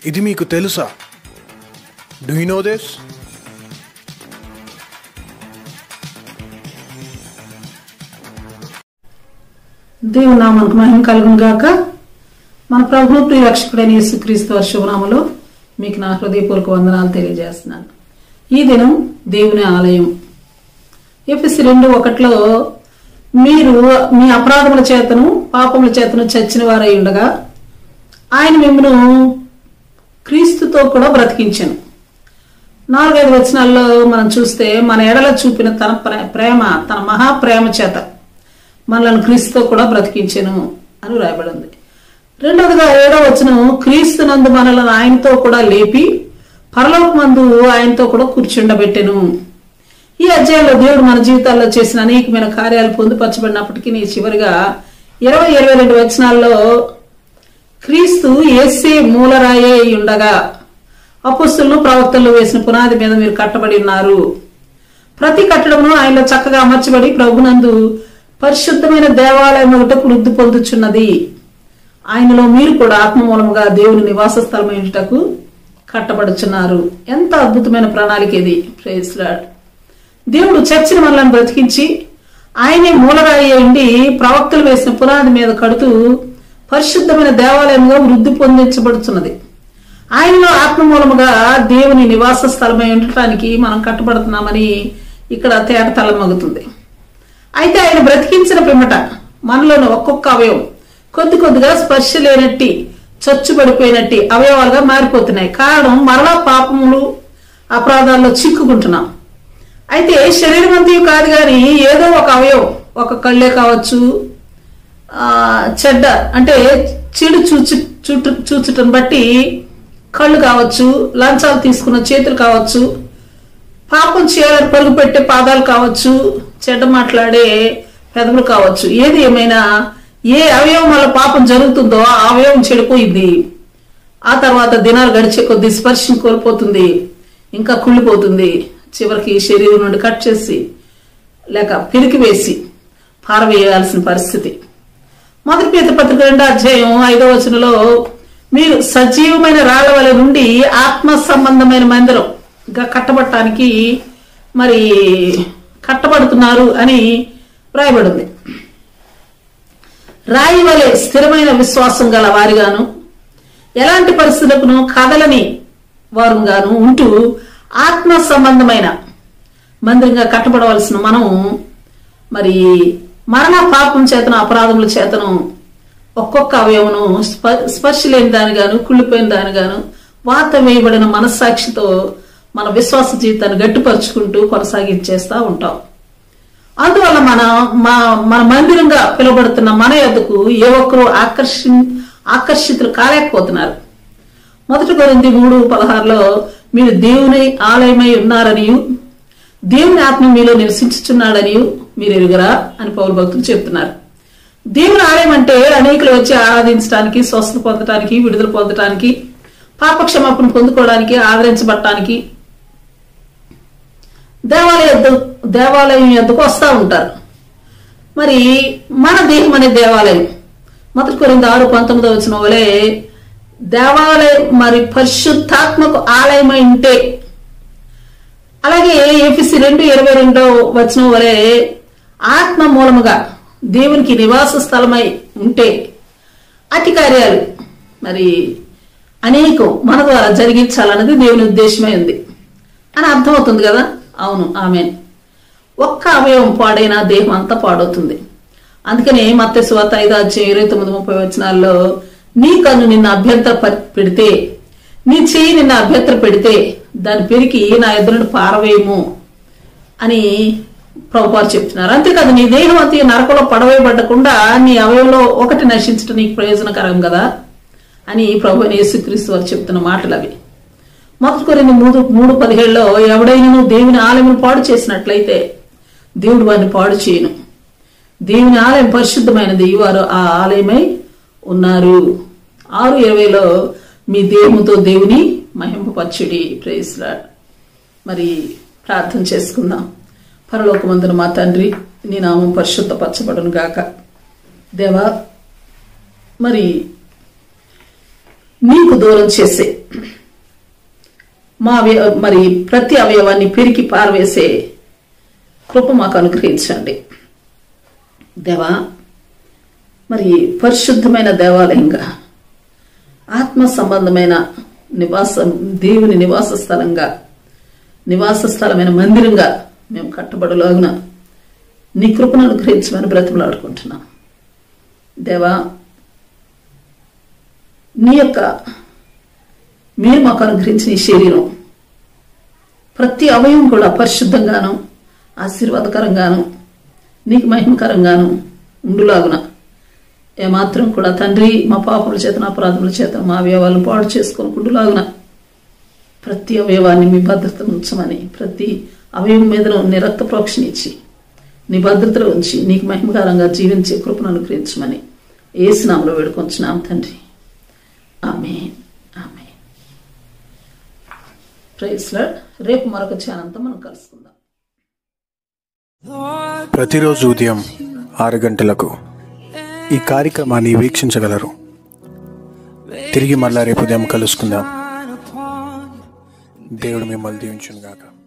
ఇది మీకు తెలుసా డూ యూ నో దిస్ దేవుని నామానికి మహిమ కలుగును గాక మన ప్రభు ప్రియరక్షకుడైన యేసుక్రీస్తు వారి శుభనామలో మీకు నా హృదయపూర్వక వందనాలు తెలియజేస్తున్నాను ఈ దినం దేవుని ఆలయం ఎఫ్ఎస్ రెండు ఒకటిలో మీరు మీ అపరాధముల చేతను పాపముల చేతను చచ్చిన వారై ఉండగా ఆయన మిమ్మను క్రీస్తుతో కూడా బ్రతికించాను నాలుగైదు వచనాల్లో మనం చూస్తే మన ఎడల చూపిన తన ప్రే- ప్రేమ తన మహాప్రేమ చేత మనల్ని క్రీస్తుతో కూడా బ్రతికించెను అని రాయబడి ఉంది రెండవదిగా ఏడో వచనం క్రీస్తు నందు మనల్ని ఆయనతో కూడా లేపి పరలోకమందు ఆయనతో కూడా కూర్చుండబెట్టెను ఈ అధ్యాయంలో దేవుడు మన జీవితాల్లో చేసిన అనేకమైన కార్యాలు పొందుపరచబడినప్పటికీ నీ చివరిగా ఇరవై ఇరవై రెండు వచనాల్లో క్రీస్తు ఏసే మూలరాయే అయి ఉండగా అపుస్తులను ప్రవక్తలు వేసిన పునాది మీద మీరు కట్టబడి ఉన్నారు ప్రతి కట్టడమును ఆయనలో చక్కగా అమర్చబడి ప్రభునందు పరిశుద్ధమైన దేవాలయం ఒకటి వృద్ధి పొందుచున్నది ఆయనలో మీరు కూడా ఆత్మ మూలముగా దేవుని నివాస స్థలమైనటకు కట్టబడుచున్నారు ఎంత అద్భుతమైన ప్రణాళిక ఇది ప్రైజ్ లార్డ్ దేవుడు చర్చిని మనల్ని బ్రతికించి ఆయనే మూలరాయి ఉండి ప్రవక్తలు వేసిన పునాది మీద కడుతూ పరిశుద్ధమైన దేవాలయంగా వృద్ధి పొందించబడుతున్నది ఆయనలో ఆత్మ మూలముగా దేవుని నివాస స్థలమై ఉండటానికి మనం కట్టబడుతున్నామని ఇక్కడ తేటతలమగుతుంది అయితే ఆయన బ్రతికించిన పిమ్మట మనలోని ఒక్కొక్క అవయవం కొద్ది కొద్దిగా స్పర్శ లేనట్టి చచ్చుబడిపోయినట్టి అవయవాలుగా మారిపోతున్నాయి కారణం మరలా పాపములు అపరాధాల్లో చిక్కుకుంటున్నాం అయితే శరీరం అంతా కాదు కానీ ఏదో ఒక అవయవం ఒక కళ్ళే కావచ్చు ఆ, చెడ్డ అంటే చెడు చూచు చూటు చూచుటను బట్టి కళ్ళు కావచ్చు లంచాలు తీసుకున్న చేతులు కావచ్చు పాపం చేయాలని పరుగు పెట్టే పాదాలు కావచ్చు చెడ్డ మాట్లాడే పెదవులు కావచ్చు ఏది ఏమైనా ఏ అవయవం వల్ల పాపం జరుగుతుందో ఆ అవయవం చెడిపోయింది ఆ తర్వాత దినాలు గడిచే కొద్ది స్పర్శం కోల్పోతుంది ఇంకా కుళ్ళిపోతుంది చివరికి శరీరం నుండి కట్ చేసి లేక పిరికి వేసి పారవేయాల్సిన పరిస్థితి మొదటి పేద పత్రిక రెండో అధ్యాయం ఐదో వచనంలో మీరు సజీవమైన రాళ్ల వలె నుండి ఆత్మ సంబంధమైన మందిరంగా కట్టబడటానికి మరి కట్టబడుతున్నారు అని వ్రాయబడింది రాయి వలె స్థిరమైన విశ్వాసం గల వారిగాను ఎలాంటి పరిస్థితులను కదలని వారుగాను ఉంటూ ఆత్మ సంబంధమైన మందిరంగా కట్టబడవలసిన మనం మరి మరణ పాపం చేతను అపరాధముల చేతను ఒక్కొక్క అవయవను స్ప- స్పర్శ లేని దానిగాను కుళ్ళిపోయిన దానిగాను వాత వేయబడిన మనస్సాక్షితో మన విశ్వాస జీవితాన్ని గట్టిపరుచుకుంటూ కొనసాగించేస్తా ఉంటాం అందువల్ల మన మా మన మందిరంగా పిలువబడుతున్న మన యొద్దకు ఏ ఒక్కరూ ఆకర్షి ఆకర్షితులు కాలేకపోతున్నారు మొదటి కొరింది మూడు పదహారులో మీరు దేవుని ఆలయమై ఉన్నారనియు దేవుని ఆత్మ మీలో నివసించుచున్నాడని మీరు ఎరుగరా అని పౌరు భక్తులు చెప్తున్నారు దేవుని ఆలయం అంటే అనేకులు వచ్చి ఆరాధించడానికి స్వస్థత పొందటానికి విడుదల పొందటానికి పాపక్షమాపణ పొందుకోవడానికి ఆదరించబడటానికి దేవాలయ యొద్ద- దేవాలయం యొద్దకు వస్తూ ఉంటారు మరి మన దేహం అనే దేవాలయం మొదటి కొరింది ఆరు పంతొమ్మిదో వచ్చిన వలె దేవాలయం మరి పరిశుద్ధాత్మకు ఆలయమై ఉంటే అలాగే ఏపీసీ రెండు ఇరవై రెండో వచనం వలె ఆత్మ మూలముగా దేవునికి నివాస స్థలమై ఉంటే అతి కార్యాలు మరి అనేకం మన ద్వారా జరిగించాలన్నది దేవుని ఉద్దేశమై ఉంది అని అర్థమవుతుంది కదా అవును ఆమె ఒక్క అవయవం పాడైనా దేహం అంతా పాడవుతుంది అందుకనే మత్త స్వాత ఐదు అధ్యాయం ఇరవై తొమ్మిది ముప్పై వచనాల్లో నీ కన్ను నిన్ను అభ్యంతర ప- పెడితే నీ చెయ్యి నిన్ను అభ్యంతర పెడితే దాని పెరికి నా ఎదురుని పారవేయము అని ప్రభువారు చెప్తున్నారు అంతేకాదు నీ దేహం అంతా నరకంలో పడవేయబడకుండా నీ అవయంలో ఒకటి నశించడం నీకు ప్రయోజనకరం కదా అని ప్రభు అయిన యేసుక్రీస్తు వారు చెప్తున్న మాటలు అవి మొదటి కొరింది మూడు మూడు పదిహేడులో ఎవడైనను దేవుని ఆలయం పాడు చేసినట్లయితే దేవుడు వారిని పాడు చేయను దేవుని ఆలయం పరిశుద్ధమైనది వారు ఆ ఆలయమై ఉన్నారు ఆరు ఇరవైలో మీ దేహముతో దేవుని మహింపపరచుడి ప్రేస్లాడ్ మరి ప్రార్థన చేసుకుందాం పరలోకమందున మా తండ్రి నీ నామం పరిశుద్ధపరచబడును గాక దేవా మరి నీకు దూరం చేసే మా అవయ మరి ప్రతి అవయవాన్ని పెరికి పారవేసే కృప మాకు అనుగ్రహించండి దేవా మరి పరిశుద్ధమైన దేవాలయంగా ఆత్మ సంబంధమైన నివాసం దేవుని నివాస స్థలంగా నివాస స్థలమైన మందిరంగా మేము కట్టబడలాగున నీ కృపను అనుగ్రహించమని బ్రతిమలాడుకుంటున్నాం దేవా నీ యొక్క మీరు మాకు అనుగ్రహించిన ఈ శరీరం ప్రతి అవయవం కూడా పరిశుద్ధంగాను ఆశీర్వాదకరంగాను నీకు మహిమకరంగాను ఉండులాగున ఏమాత్రం కూడా తండ్రి మా పాపముల చేత నా అపరాధముల చేత మా అవయవాలను పాడు చేసుకొనుకుంటులాగున ప్రతి అవయవాన్ని మీ భద్రత ఉంచమని ప్రతి అవయవం మీద నీ రక్త ప్రోక్షణ ఇచ్చి నీ భద్రతలో ఉంచి నీకు మహిమకరంగా జీవించే కృపను అనుగ్రహించమని ఏసునామలో వేడుకొంచున్నాం తండ్రి ఆమె ఆమె ప్రైస్లో రేపు మరొక ఛానల్తో మనం కలుసుకుందాం ప్రతిరోజు ఉదయం ఆరు గంటలకు ఈ కార్యక్రమాన్ని వీక్షించగలరు తిరిగి మళ్ళా రేపు ఉదయం కలుసుకుందాం దేవుడు మిమ్మల్ని దీవించును గాక